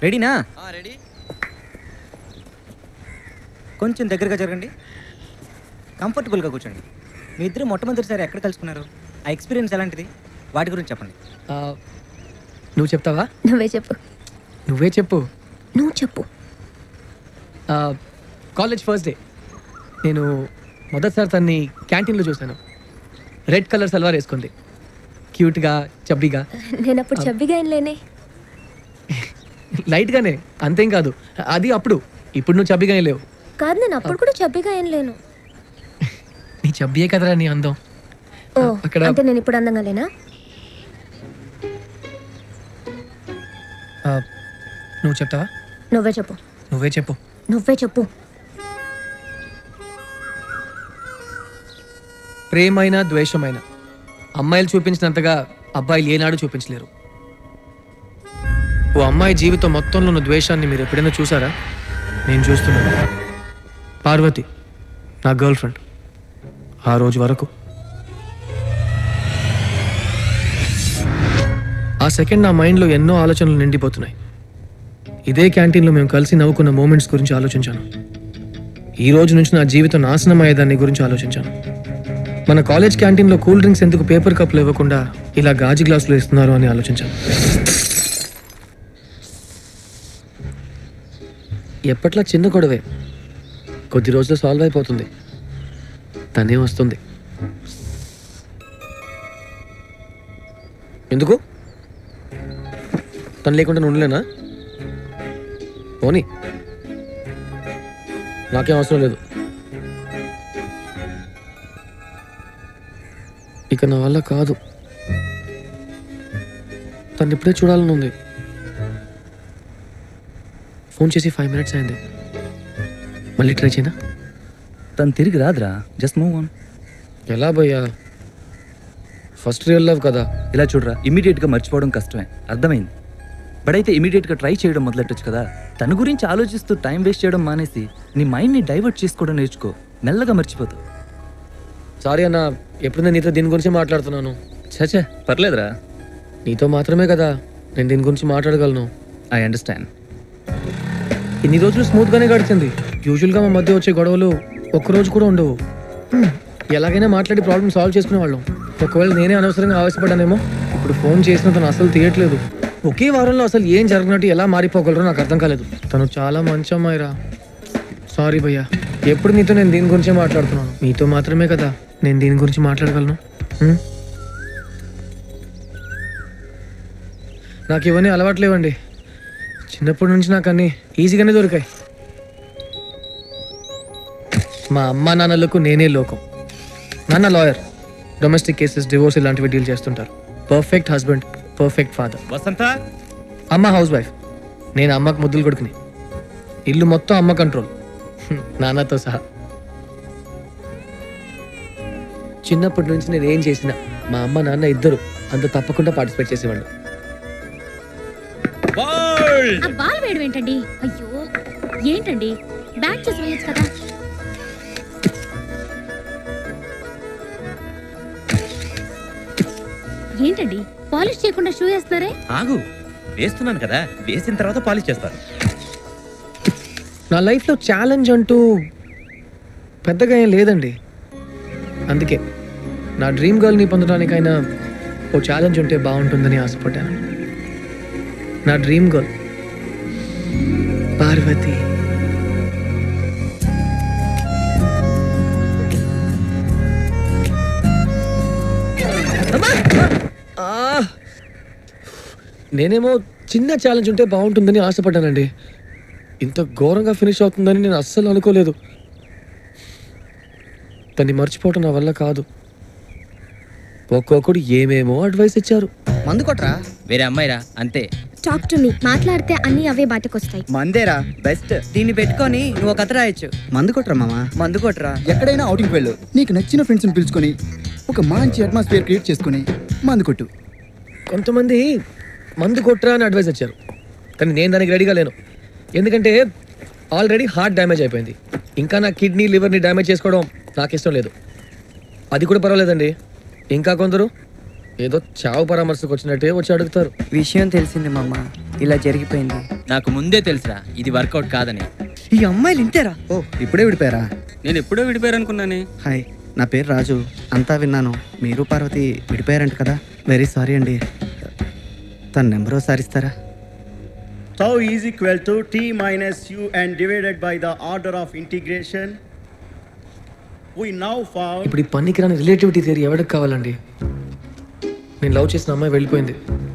రెడీనా రెడీ కొంచెం దగ్గరగా జరగండి కంఫర్టబుల్గా కూర్చోండి మీ ఇద్దరు మొట్టమొదటిసారి ఎక్కడ కలుసుకున్నారు ఆ ఎక్స్పీరియన్స్ ఎలాంటిది వాటి గురించి చెప్పండి ఆ, నువ్వు చెప్తావా నువ్వే చెప్పు నువ్వే చెప్పు నువ్వు చెప్పు ఆ, కాలేజ్ ఫస్ట్ డే నేను మొదటిసారి తన్ని క్యాంటీన్లో చూశాను రెడ్ కలర్ సల్వార్ వేసుకుంది క్యూట్గా చబ్బీగా నేను అప్పుడు చబ్బిగా ఏం లేనే లైట్గానే అంతేం కాదు అది అప్పుడు ఇప్పుడు నువ్వు చబ్బీగా ఏం లేవు కాదు నేను అప్పుడు కూడా చబ్బిగా ఏం లేను నీ చబ్బీయే కదరా నీ అందం ఓ అక్కడ- అంటే నేను ఇప్పుడు అందంగా లేనా ఆ, నువ్వు చెప్తావా నువ్వే చెప్పు నువ్వే చెప్పు నువ్వే చెప్పు ప్రేమైన ద్వేషమైన అమ్మాయిలు చూపించినంతగా అబ్బాయిలు ఏనాడు చూపించలేరు ఓ అమ్మాయి జీవితం మొత్తంలో ఉన్న ద్వేషాన్ని మీరు ఎప్పుడైనా చూసారా నేను చూస్తున్నాను పార్వతి నా గర్ల్ ఫ్రెండ్ ఆ రోజు వరకు ఆ సెకండ్ నా మైండ్లో ఎన్నో ఆలోచనలు నిండిపోతున్నాయి ఇదే క్యాంటీన్లో మేము కలిసి నవ్వుకున్న మూమెంట్స్ గురించి ఆలోచించాను ఈ రోజు నుంచి నా జీవితం నాశనం అయ్యేదాన్ని గురించి ఆలోచించాను మన కాలేజ్ క్యాంటీన్లో కూల్ డ్రింక్స్ ఎందుకు పేపర్ కప్లు ఇవ్వకుండా ఇలా గాజు గ్లాసులు ఇస్తున్నారు అని ఆలోచించాను ఎప్పట్లా చిన్న గొడవే కొద్ది రోజులు సాల్వ్ అయిపోతుంది తనే వస్తుంది ఎందుకు తను లేకుండా నేను ఉండలేనా పోనీ నాకేం అవసరం లేదు ఇక నా వల్ల కాదు తను ఇప్పుడే చూడాలని ఉంది ఫోన్ చేసి ఫైవ్ మినిట్స్ అయింది మళ్ళీ ట్రై చేయనా తను తిరిగి రాదురా జస్ట్ మూవ్ ఆన్ ఎలా భయ్యా ఫస్ట్ రియల్ లవ్ కదా ఇలా చూడరా ఇమీడియట్గా మర్చిపోవడం కష్టమే అర్థమైంది బట్ అయితే ఇమీడియట్గా ట్రై చేయడం మొదలెట్టొచ్చు కదా తన గురించి ఆలోచిస్తూ టైం వేస్ట్ చేయడం మానేసి నీ మైండ్ని డైవర్ట్ చేసుకోవడం నేర్చుకో మెల్లగా మర్చిపోతావు సారీ అన్న ఎప్పుడు నేను నీతో దీని గురించి మాట్లాడుతున్నాను చచే పర్లేదురా నీతో మాత్రమే కదా నేను దీని గురించి మాట్లాడగలను ఐ అండర్స్టాండ్ ఇన్ని రోజులు స్మూత్గానే గడిచింది యూజువల్గా మా మధ్య వచ్చే గొడవలు ఒక్కరోజు కూడా ఉండవు హ్మ్. ఎలాగైనా మాట్లాడి ప్రాబ్లమ్ సాల్వ్ చేసుకునే వాళ్ళం ఒకవేళ నేనే అనవసరంగా ఆవేశపడ్డానేమో ఇప్పుడు ఫోన్ చేసిన తను అసలు తీయట్లేదు ఒకే వారంలో అసలు ఏం జరిగినట్టు ఎలా మారిపోగలరో నాకు అర్థం కాలేదు తను చాలా మంచి అమ్మాయిరా సారీ భయ్యా ఎప్పుడు నీతో నేను దీని గురించే మాట్లాడుతున్నాను మీతో మాత్రమే కదా నేను దీని గురించి మాట్లాడగలను హ్మ్? నాకు ఇవన్నీ అలవాట్లేవండి చిన్నప్పటి నుంచి నాకు అన్ని ఈజీగానే దొరికాయి మా అమ్మ నాన్నలకు నేనే లోకం నాన్న లాయర్ డొమెస్టిక్ కేసెస్ డివోర్స్ ఇలాంటివి డీల్ చేస్తుంటారు perfect husband perfect father Vasantha అమ్మ హౌస్ వైఫ్ నేను అమ్మకు ముద్దులు కొడుకుని ఇల్లు మొత్తం అమ్మ కంట్రోల్ హ్మ్, నాన్నతో సహా చిన్నప్పటి నుంచి నేను ఏం చేసినా మా అమ్మ నాన్న ఇద్దరు అంత తప్పకుండా పార్టిసిపేట్ చేసేవాళ్ళు ఆ బాల్ వేయడం ఏంటండి అయ్యో ఏంటండి బ్యాక్ చేసి వేయచ్చు కదా ఏంటండి పాలిష్ చేయకుండా షూ వేస్తున్నారే ఆగు వేస్తున్నాను కదా వేసిన తర్వాత పాలిష్ చేస్తాను నా లైఫ్లో ఛాలెంజ్ అంటూ పెద్దగా ఏం లేదండి అందుకే నా డ్రీమ్ గర్ల్ని పొందడానికైనా ఓ ఛాలెంజ్ ఉంటే బాగుంటుందని ఆశపడ్డాను నా డ్రీమ్ గర్ల్ పార్వతి ఆ! నేనేమో చిన్న ఛాలెంజ్ ఉంటే బాగుంటుందని ఆశపడ్డానండి ఇంత ఘోరంగా ఫినిష్ అవుతుందని నేను అస్సలు అనుకోలేదు దాన్ని మర్చిపోవటం నా వల్ల కాదు ఒక్కొక్కడు ఏమేమో అడ్వైస్ ఇచ్చారు మందు కొట్రా వేరే అమ్మాయిరా అంతే టాక్ టు మీ మాట్లాడితే అన్ని అవే బాటకొస్తాయి మందేరా బెస్ట్ దీన్ని పెట్టుకొని నువ్వు కథ రాయొచ్చు మందు కొట్టరా మామ మందు కొట్రా ఎక్కడైనా అవుటింగ్ వెళ్ళు నీకు నచ్చిన ఫ్రెండ్స్ని పిలుచుకొని ఒక మంచి అట్మాస్ఫియర్ క్రియేట్ చేసుకొని మందు కొట్టు కొంతమంది మందు కొట్టరా అని అడ్వైస్ ఇచ్చారు కానీ నేను దానికి రెడీగా లేను ఎందుకంటే ఆల్రెడీ హార్ట్ డ్యామేజ్ అయిపోయింది ఇంకా నా కిడ్నీ లివర్ని డ్యామేజ్ చేసుకోవడం నాకు ఇష్టం లేదు అది కూడా పర్వాలేదండి ఇంకా కొందరు ఏదో చావు పరామర్శకు వచ్చినట్టే వచ్చి అడుగుతారు విషయం తెలిసింది మామ ఇలా జరిగిపోయింది నాకు ముందే తెలుసురా ఇది వర్కౌట్ కాదని ఈ అమ్మాయిలు ఇంతేరా ఓ ఇప్పుడే విడిపోయారా నేను ఎప్పుడో విడిపోయారు అనుకున్నానే హాయ్ నా పేరు రాజు అంతా విన్నాను మీరు పార్వతి విడిపోయారంట కదా వెరీ సారీ అండి తన నెంబర్ ఒకసారి ఇస్తారా Tau is equal to t minus u and divided by the order of integration. We now found ఇప్పుడు ఈ పనికి రాని రిలేటివిటీ థియరీ ఎవరికి కావాలండి నేను లవ్ చేసిన అమ్మాయి వెళ్ళిపోయింది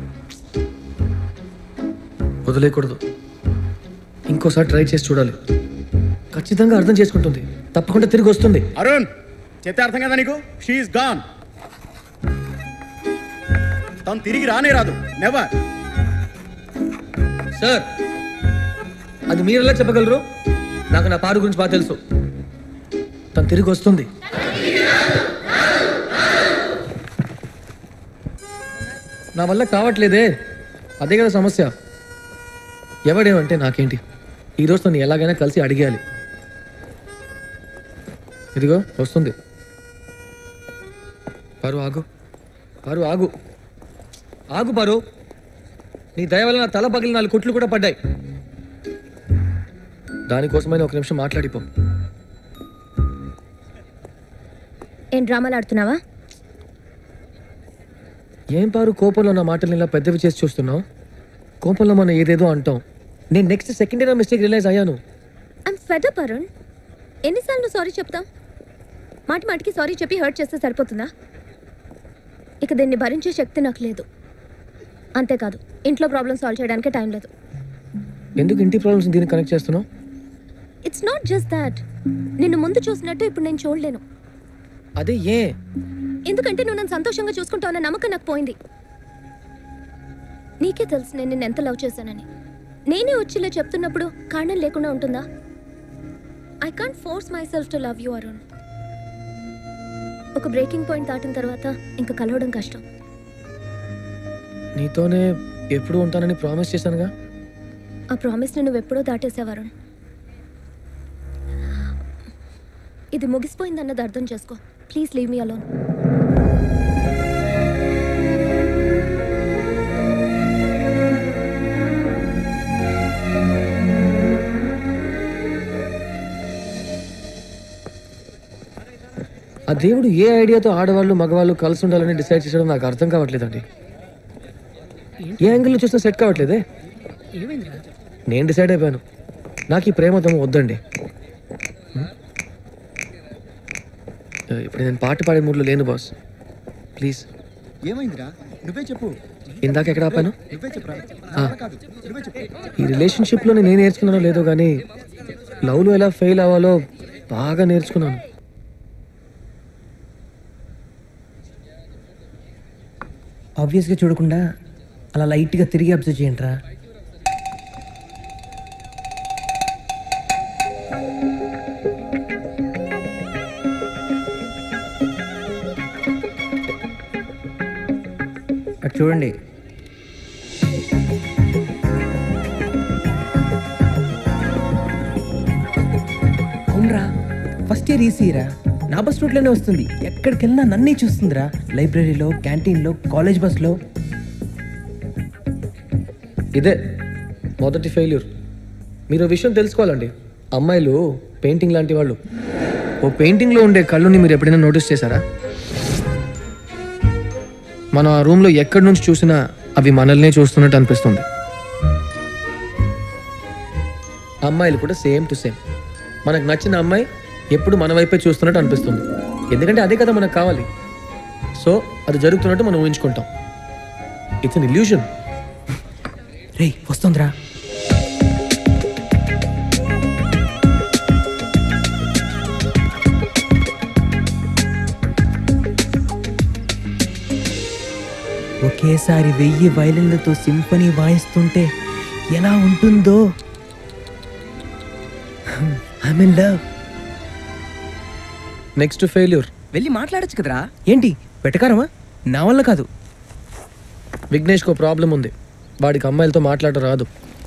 వదిలేయకూడదు ఇంకోసారి ట్రై చేసి చూడాలి ఖచ్చితంగా అర్థం చేసుకుంటుంది తప్పకుండా తిరిగి వస్తుంది అరుణ్ చెప్తే అర్థం కదా నీకు షీఈస్ గాన్ తను తిరిగి రానే రాదు నెవర్ సార్ అది మీరు ఎలా చెప్పగలరు నాకు నా పారు గురించి బాగా తెలుసు తను తిరిగి వస్తుంది నా వల్ల కావట్లేదే అదే కదా సమస్య ఎవడేమంటే నాకేంటి ఈరోజు తను ఎలాగైనా కలిసి అడిగేయాలి ఇదిగో వస్తుంది పారు ఆగు పారు ఆగు ఆగు పారు నీ దయ వల్ల నా తల పగిలి నాలుగు కుట్లు కూడా పడ్డాయి దానికోసమైనా ఒక నిమిషం మాట్లాడిపో ఏం డ్రామాలు ఆడుతున్నావా ఏం పారు కోపంలో నా మాటలు ఇలా పెద్దవి చేసి చూస్తున్నావు కోపంలో మనం ఏదేదో అంటాం నేను నెక్స్ట్ సెకండ్ నా మిస్టేక్ రియలైజ్ అయ్యాను ఐమ్ ఫెడ్ అప్ అరుణ్ ఎన్నిసార్లు నువ్వు సారీ చెప్తాం మాటి మాటికి సారీ చెప్పి హర్ట్ చేస్తే సరిపోతుందా ఇక దీన్ని భరించే శక్తి నాకు లేదు అంతేకాదు ఇంట్లో ప్రాబ్లమ్ సాల్వ్ చేయడానికి టైం లేదు ఎందుకు ఇంటి ప్రాబ్లమ్స్ దీనికి కనెక్ట్ చేస్తున్నావు ఇట్స్ నాట్ జస్ట్ దాట్ నిన్ను ముందు చూసినట్టు ఇప్పుడు నేను చూడలేను అదే ఏ ఎందుకంటే నువ్వు నన్ను సంతోషంగా చూసుకుంటావు అన్న నమ్మకం నాకు పోయింది నీకే తెలుసు నేను నిన్ను ఎంత లవ్ చేశానని నేనే వచ్చి ఇలా చెప్తున్నప్పుడు కారణం లేకుండా ఉంటుందా I can't force myself to love you Arun ఒక బ్రేకింగ్ పాయింట్ దాటిన తర్వాత ఇంకా కలవడం కష్టం నీతోనే ఎప్పుడు ఉంటానని ప్రామిస్ చేశానుగా ఆ ప్రామిస్ని నువ్వు ఎప్పుడో దాటేసావు అరుణ్ ఇది ముగిసిపోయిందన్నది అర్థం చేసుకో ప్లీజ్ లీవ్ మీ అలోన్ ఆ దేవుడు ఏ ఐడియాతో ఆడవాళ్ళు మగవాళ్ళు కలిసి ఉండాలని డిసైడ్ చేసడం నాకు అర్థం కావట్లేదండి ఏ యాంగిల్లో చూస్తే సెట్ కావట్లేదే నేను డిసైడ్ అయిపోయాను నాకు ఈ ప్రేమతం వద్దండి హ్మ్? ఆ, ఇప్పుడు నేను పాట పాడే మూడ్లో లేను బాస్ ప్లీజ్ ఏమైందిరా నువ్వే చెప్పు ఇందాక ఎక్కడ ఆపాను నువ్వే చెప్పురా ఆ, కాదు నువ్వే చెప్పు ఈ రిలేషన్షిప్లో నేను ఏం నేర్చుకున్నానో లేదో కానీ లవ్లో ఎలా ఫెయిల్ అవ్వాలో బాగా నేర్చుకున్నాను ఆబ్వియస్గా చూడకుండా అలా లైట్గా తిరిగి అబ్జర్వ్ చేయండి రా అటు చూడండి అవునరా ఫస్ట్ ఇయర్ ఈసీరా నా బస్ రూట్లోనే వస్తుంది ఎక్కడికి వెళ్ళినా నన్నే చూస్తుందిరా లైబ్రరీలో క్యాంటీన్లో కాలేజ్ బస్లో ఇదే మొదటి ఫెయిల్యూర్ మీరు ఓ విషయం తెలుసుకోవాలండి అమ్మాయిలు పెయింటింగ్ లాంటి వాళ్ళు ఓ పెయింటింగ్లో ఉండే కళ్ళుని మీరు ఎప్పుడైనా నోటీస్ చేశారా మనం ఆ రూమ్లో ఎక్కడి నుంచి చూసినా అవి మనల్నే చూస్తున్నట్టు అనిపిస్తుంది అమ్మాయిలు కూడా సేమ్ టు సేమ్ మనకు నచ్చిన అమ్మాయి ఎప్పుడు మన వైపే చూస్తున్నట్టు అనిపిస్తుంది ఎందుకంటే అదే కదా మనకు కావాలి సో అది జరుగుతున్నట్టు మనం ఊహించుకుంటాం ఇట్స్ అన్ ఇల్యూషన్ రేయ్ వస్తుందిరా ఒకేసారి వెయ్యి వైలిన్లతో సింఫనీ వాయిస్తుంటే ఎలా ఉంటుందో I mean love next failure వెళ్ళి మాట్లాడచ్చు కదరా ఏంటి వెటకారమా నా వల్ల కాదు విఘ్నేష్కి ప్రాబ్లం ఉంది వాడికి అమ్మాయిలతో మాట్లాడ రాదు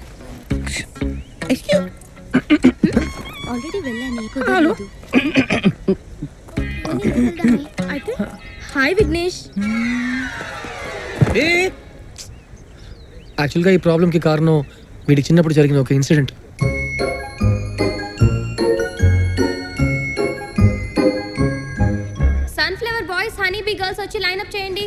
ఆల్రెడీ వెళ్ళాను కుదరలేదు అయితే హాయ్ విఘ్నేష్ యాక్చువల్గా ఈ ప్రాబ్లంకి కారణం వీడికి చిన్నప్పుడు జరిగిన ఒక incident sunflower boys honey bee girls వచ్చి లైన్అప్ చేయండి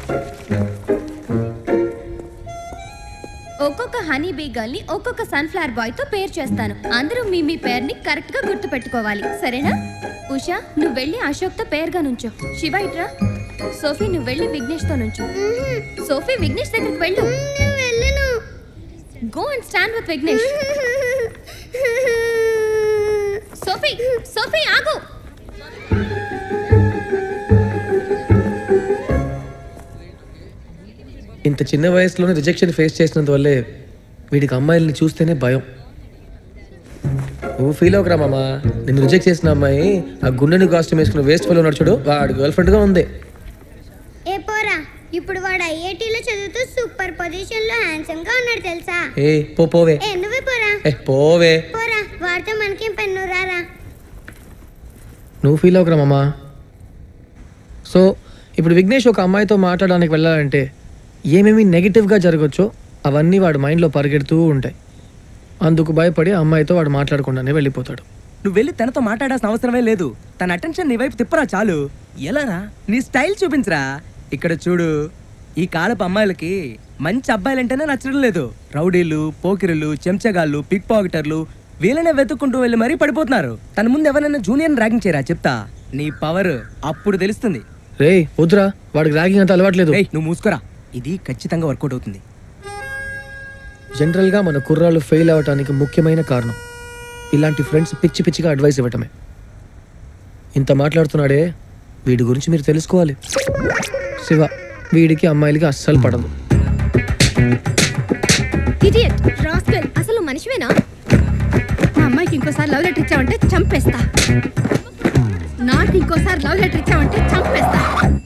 ఒక్కొక్క హనీ బీ గర్ల్ ని ఒక్కొక్క సన్ఫ్లవర్ బాయ్ తో పేరు చేస్తాను అందరూ మీ మీ పేరుని కరెక్ట్ గా గుర్తు పెట్టుకోవాలి సరేనా ఉషా నువ్వు వెళ్ళి అశోక్ తో పేరుగా నుంచో శివ ఇట్రా సోఫీ నువ్వు వెళ్ళి విఘ్నేష్ తో నుంచో సోఫీ విఘ్నేష్ దగ్గరికి వెళ్ళు go and stand with Vignesh Sophie Sophie ఆగు ఇంత చిన్న వయసులోనే రిజెక్షన్ ఫేస్ చేసినందువల్లే వీడికి అమ్మాయిల్ని చూస్తేనే భయం నువ్వు ఫీల్ అవకరా మామ నిన్ను రిజెక్ట్ చేసిన అమ్మాయి ఆ గుండెని కాస్ట్యూమ్ వేసుకున్న వేస్ట్ ఫెలో నడుచుడు వాడు గర్ల్ ఫ్రెండ్గా ఉంది ఏ పోరా ఇప్పుడు వాడు ఐఐటీలో చదువుతూ సూపర్ పొజిషన్ లో హ్యాండ్సమ్ గా ఉన్నాడు తెలుసా ఏ పో పోవే ఏ నువ్వే పోరా ఏ పోవే పోరా వాడితో మనకేం పన్ను రారా నువ్వు ఫీల్ అవకరా మామ సో ఇప్పుడు విఘ్నేష్ ఒక అమ్మాయితో మాట్లాడడానికి వెళ్ళాలంటే ఏమేమి నెగిటివ్గా జరగచ్చో అవన్నీ వాడి మైండ్లో పరిగెడుతూ ఉంటాయి అందుకు భయపడి ఆ అమ్మాయితో వాడు మాట్లాడకుండానే వెళ్ళిపోతాడు నువ్వు వెళ్ళి తనతో మాట్లాడాల్సిన అవసరమే లేదు తన అటెన్షన్ నీ వైపు తిప్పరా చాలు ఎలారా నీ స్టైల్ చూపించరా ఇక్కడ చూడు ఈ కాలపు అమ్మాయిలకి మంచి అబ్బాయిలంటేనే నచ్చడం లేదు రౌడీలు పోకిరులు చెంచగాళ్ళు పిక్ పాకెటర్లు వీళ్ళనే వెతుక్కుంటూ వెళ్ళి మరీ పడిపోతున్నారు తన ముందు ఎవరైనా జూనియర్ ర్యాగింగ్ చేయరా చెప్తా నీ పవర్ అప్పుడు తెలుస్తుంది రే వద్దురా వాడికి ర్యాగింగ్ అంత అలవాట్లేదు ఏయ్ నువ్వు మూసుకోరా ఇది ఖచ్చితంగా వర్కౌట్ అవుతుంది జనరల్గా మన కుర్రాళ్ళు ఫెయిల్ అవ్వటానికి ముఖ్యమైన కారణం ఇలాంటి ఫ్రెండ్స్ పిచ్చి పిచ్చిగా అడ్వైస్ ఇవ్వటమే ఇంత మాట్లాడుతున్నాడే వీడి గురించి మీరు తెలుసుకోవాలి శివ వీడికి అమ్మాయిలకి అస్సలు పడదు ఇడియట్ రాస్కల్ అసలు మనిషివేనా మా అమ్మాయికి ఇంకోసారి లవ్ లెటర్ ఇచ్చావంటే చంపేస్తా నాకు ఇంకోసారి లవ్ లెటర్ ఇచ్చావంటే చంపేస్తా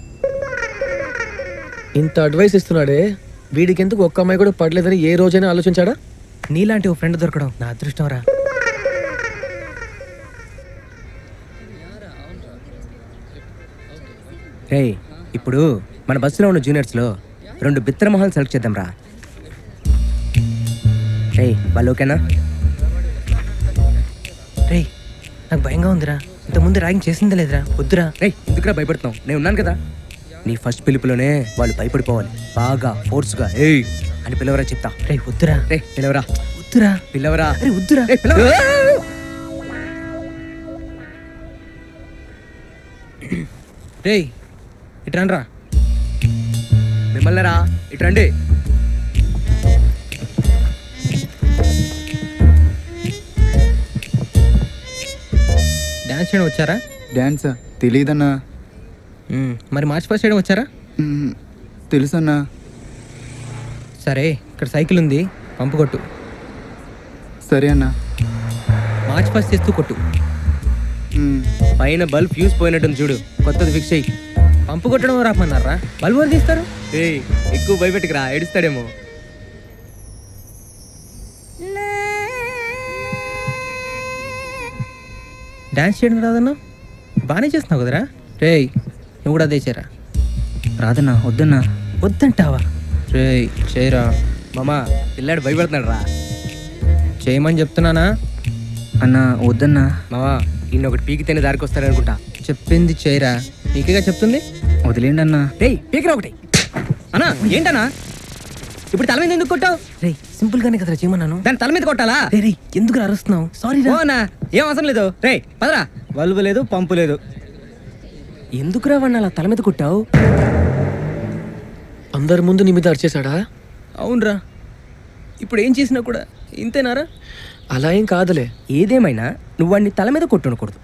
ఇంత అడ్వైస్ ఇస్తున్నాడే వీడికి ఎందుకు ఒక్క అమ్మాయి కూడా పడలేదని ఏ రోజైనా ఆలోచించాడా నీలాంటి ఓ ఫ్రెండ్ దొరకడం నా అదృష్టం రా రేయ్ ఇప్పుడు మన బస్సులో ఉన్న జూనియర్స్లో రెండు బిత్తర మొహాలు సెలెక్ట్ చేద్దాం రా రేయ్ వాళ్ళు ఓకేనా రేయ్ నాకు భయంగా ఉందిరా ఇంతకుముందు ర్యాగింగ్ చేసిందే లేదురా వద్దురా రేయ్ ఎందుకురా భయపడుతున్నావు నేను ఉన్నాను కదా నీ ఫస్ట్ పిలుపులోనే వాళ్ళు భయపడిపోవాలి బాగా ఫోర్స్గా ఏయ్ అని పిలవరా చెప్తా రే వద్దురా రే పిలవరా వద్దురా పిలవరా రే వద్దురా రే పిలవరా రేయ్ ఇటు రండ్రా మిమ్మల్ని రా ఇటు రండి డాన్స్ చేయడం వచ్చారా డ్యాన్సా తెలీదన్నా మ్మ్. మరి మార్చ్ ఫస్ట్ చేయడం వచ్చారా మ్మ్, తెలుసన్నా సరే ఇక్కడ సైకిల్ ఉంది పంపు కొట్టు సరే అన్నా మార్చ్ ఫస్ట్ చేస్తూ కొట్టు మ్మ్, పైన బల్బ్ ఫ్యూజ్ పోయినట్టుంది చూడు కొత్తది ఫిక్స్ అయ్యి పంపు కొట్టడం రాపమన్నారా బల్బ్ ఎవరు తీస్తారు ఏయ్ ఎక్కువ భయపెట్టుకురా ఏడుస్తాడేమో డాన్స్ చేయడం రాదన్నా బాగానే చేస్తున్నావు కదరా రేయ్ నువ్వు కూడా అదే చేయరా రాదన్నా వద్దన్నా వద్దంటావా రేయ్ చేయరా మామా పిల్లాడు భయపడుతున్నాడు రా చేయమని చెప్తున్నానా అన్నా వద్దన్నా మామా ఇన్ని ఒకటి పీకితేనే దారికి వస్తారనుకుంటా చెప్పింది చేయరా నీకేగా చెప్తుంది వదిలేండి అన్నా రేయ్ పీకరా ఒకటి అన్నా ఏంటన్నా ఇప్పుడు తల మీద ఎందుకు కొట్టావు రేయ్ సింపుల్ గానే కదరా చేయమన్నాను దాని తల మీద కొట్టాలా రే రేయ్ ఎందుకు అరుస్తున్నావు సారీ రా అన్నా ఏం అవసరం లేదు రే పదరా బల్బు లేదు పంపు లేదు ఎందుకురా వాడిని అలా తల మీద కొట్టావు అందరి ముందు నీ మీద అరిచేశాడా అవునరా ఇప్పుడు ఏం చేసినా కూడా ఇంతేనారా అలా ఏం కాదులే ఏదేమైనా నువ్వు వాడిని తల మీద కొట్టుండకూడదు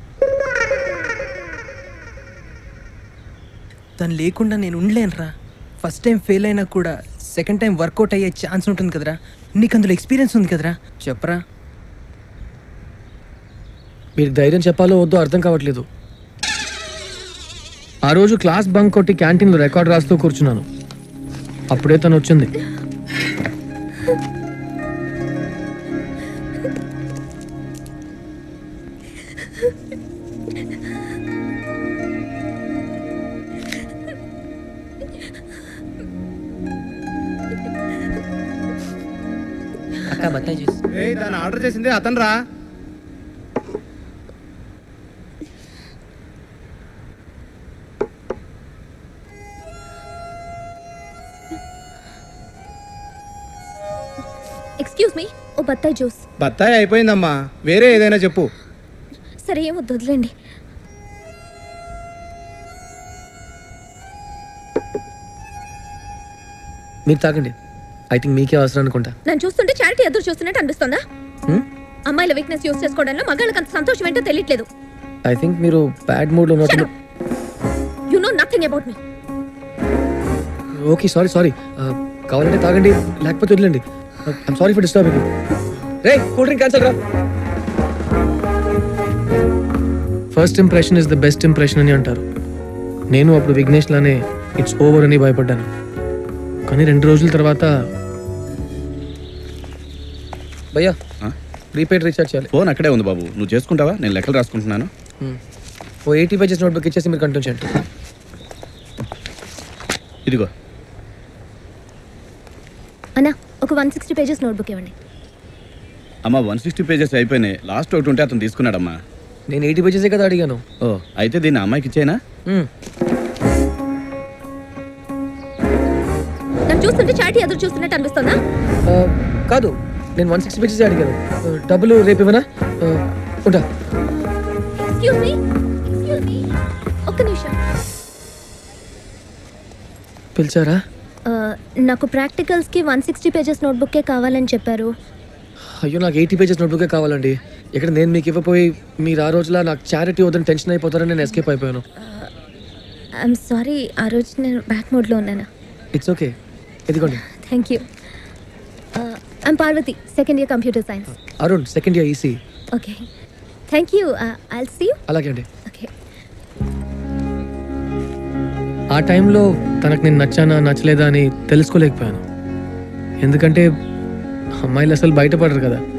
తను లేకుండా నేను ఉండలేనురా ఫస్ట్ టైం ఫెయిల్ అయినా కూడా సెకండ్ టైం వర్కౌట్ అయ్యే ఛాన్స్ ఉంటుంది కదరా నీకు అందులో ఎక్స్పీరియన్స్ ఉంది కదరా చెప్పరా మీకు ధైర్యం చెప్పాలో వద్దో అర్థం కావట్లేదు ఆ రోజు క్లాస్ బంక్ కొట్టి క్యాంటీన్లో రికార్డ్ రాస్తూ కూర్చున్నాను అప్పుడే తను వచ్చింది అక్క బత్తాయి జ్యూస్ దాన్ని ఆర్డర్ చేసింది అతను రా ఎక్స్క్యూజ్ మీ ఓ బత్తాయి జ్యూస్ బత్తాయి అయిపోయిందమ్మా వేరే ఏదైనా చెప్పు సరే ఏమో వదిలేండి మీరు తాగండి ఐ థింక్ మీకే అవసరం అనుకుంటా నన్ను చూస్తుంటే చారిటీ ఎదురు చూస్తున్నట్టు అనిపిస్తుందా Hmm? అమ్మాయిల వీక్నెస్ యూస్ చేసుకోవడంలో మగాళ్ళకి అంత సంతోషం ఏంటో తెలియట్లేదు ఐ థింక్ మీరు బ్యాడ్ మూడ్లో ఉన్నట్టు you know nothing about me okay sorry sorry కావాలంటే తాగండి లేకపోతే వదిలేండి ఐమ్ సారీ ఫర్ డిస్టర్బింగ్ రే కూల్ డ్రింక్ క్యాన్సల్ రా first impression is the best impression అని అంటారు నేను అప్పుడు విఘ్నేష్ లానే ఇట్స్ ఓవర్ అని భయపడ్డాను కానీ రెండు రోజుల తర్వాత భయ్యా ప్రీపెయిడ్ రీఛార్జ్ చేయాలి ఫోన్ అక్కడే ఉంది బాబు నువ్వు చేసుకుంటావా నేను లెక్కలు రాసుకుంటున్నాను Hmm. ఓ ఎయిటీ పేజెస్ నోట్బుక్ ఇచ్చేసి మీరు కంటిన్యూ చేయండి ఇదిగో అన్నా ఒక వన్ సిక్స్టీ పేజెస్ నోట్బుక్ ఇవ్వండి అమ్మా వన్ సిక్స్టీ పేజెస్ అయిపోయినాయి లాస్ట్ ఒకటి ఉంటే అతను తీసుకున్నాడమ్మా నేను ఎయిటీ పేజెసే కదా అడిగాను ఓ అయితే దీన్ని అమ్మాయికి ఇచ్చేనా Hmm. నన్ను చూస్తుంటే చారిటీ ఎదురు చూస్తున్నట్టు అనిపిస్తుందా Uh, కాదు నేను వన్ సిక్స్టీ పేజెస్ అడిగాను Uh, డబ్బులు రేపు ఇవ్వనా Uh, ఉంటా ఎక్స్క్యూజ్ మీ ఎక్స్క్యూజ్ మీ ఒక్క నిమిషం పిలిచారా Uh, నాకు ప్రాక్టికల్స్కి వన్ సిక్స్టీ పేజెస్ నోట్బుక్కే కావాలని చెప్పారు అయ్యో నాకు ఎయిటీ పేజెస్ నోట్బుకే కావాలండి ఇక్కడ నేను మీకు ఇవ్వపోయి మీరు ఆ రోజులా నాకు చారిటీ వద్దని టెన్షన్ అయిపోతారని నేను ఎస్కేప్ అయిపోయాను ఐఎమ్ సారీ ఆ రోజు నేను బ్యాక్ మోడ్లో ఉన్నాను ఇట్స్ ఓకే ఇదిగోండి thank you I'm Parvathi second year computer science Arun second year EC okay thank you I'll see you అలాగే అండి ఓకే ఆ టైంలో తనకు నేను నచ్చానా నచ్చలేదా అని తెలుసుకోలేకపోయాను ఎందుకంటే అమ్మాయిలు అసలు బయటపడరు కదా